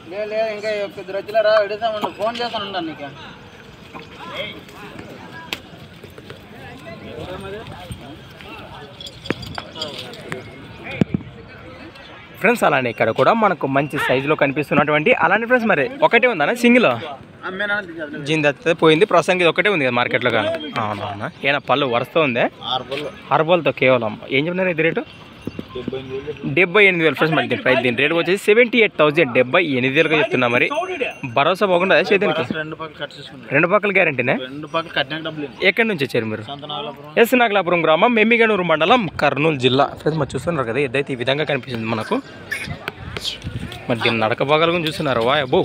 లే లే ఇంకా ఇద్దరు వచ్చినారా విడతామండి ఫోన్ చేస్తాను ఉంటాను నీకు ఫ్రెండ్స్ అలానే ఇక్కడ కూడా మనకు మంచి సైజులో కనిపిస్తున్నటువంటి అలానే ఫ్రెండ్స్ మరి ఒకటే ఉందన్న సింగిల్ అమ్మేనా జీన్ దత్తే పోయింది ప్రస్తుతానికి ఇది ఒకటే ఉంది కదా మార్కెట్లో కానీ అవునవునా ఏనా పళ్ళు వరుస్తూ ఉంది ఆరు పళ్ళు అరబోల్తో కేవలం ఏం చెప్తున్నారు ఇది రేటు డెబ్బై ఎనిమిది వేలు డెబ్బై ఎనిమిది వేలు ఫ్రెండ్స్ మరి దీని ప్రైస్ దీని రేట్ వచ్చేసి సెవెంటీ ఎయిట్ థౌసండ్ డెబ్బై ఎనిమిది వేలుగా చెప్తున్నా మరి భరోసా పోకుండా చేతికి రెండు పక్కలు కట్ చేసుకుంటాం రెండు పక్కల గ్యారంటీనే రెండు పక్కలు కట్టినాక డబ్బులు ఇవ్వు. ఎక్కడి నుంచి వచ్చారు మీరు సంతనాగలాపురం ఎస్ నాగలాపురం గ్రామం మెమ్మిగనూరు మండలం కర్నూలు జిల్లా ఫ్రెండ్స్ మరి చూస్తున్నారు కదా ఎద్దైతే ఈ విధంగా కనిపిస్తుంది మనకు మరి దీని నడక భాగాలు కూడా చూస్తున్నారు వా అబ్బో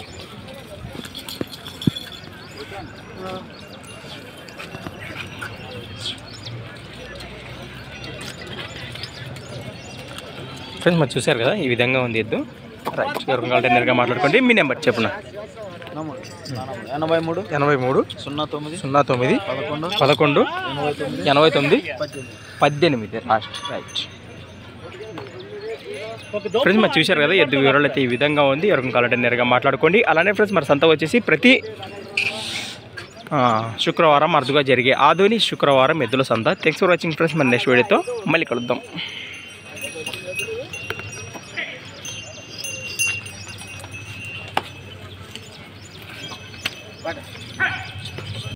ఫ్రెండ్స్ మరి చూశారు కదా ఈ విధంగా ఉంది ఎద్దు రైట్ ఎవరు కావాలంటే నేరుగా మాట్లాడుకోండి మీ నెంబర్ చెప్పున ఎనభై మూడు ఎనభై మూడు సున్నా తొమ్మిది సున్నా తొమ్మిది పదకొండు పదకొండు ఎనభై తొమ్మిది ఎనభై తొమ్మిది పద్దెనిమిది పద్దెనిమిది లాస్ట్ రైట్ ఫ్రెండ్స్ మరి చూశారు కదా ఎద్దు వివరాలు అయితే ఈ విధంగా ఉంది ఎవరికి కావాలంటే నేరుగా మాట్లాడుకోండి అలానే ఫ్రెండ్స్ మరి సంత వచ్చేసి ప్రతి ఆ, శుక్రవారం అరుదుగా జరిగే ఆధుని శుక్రవారం ఎద్దుల సంత థ్యాంక్స్ ఫర్ వాచింగ్ ఫ్రెండ్స్ మరి నెక్స్ట్ వీడియోతో మళ్ళీ కలుద్దాం బట్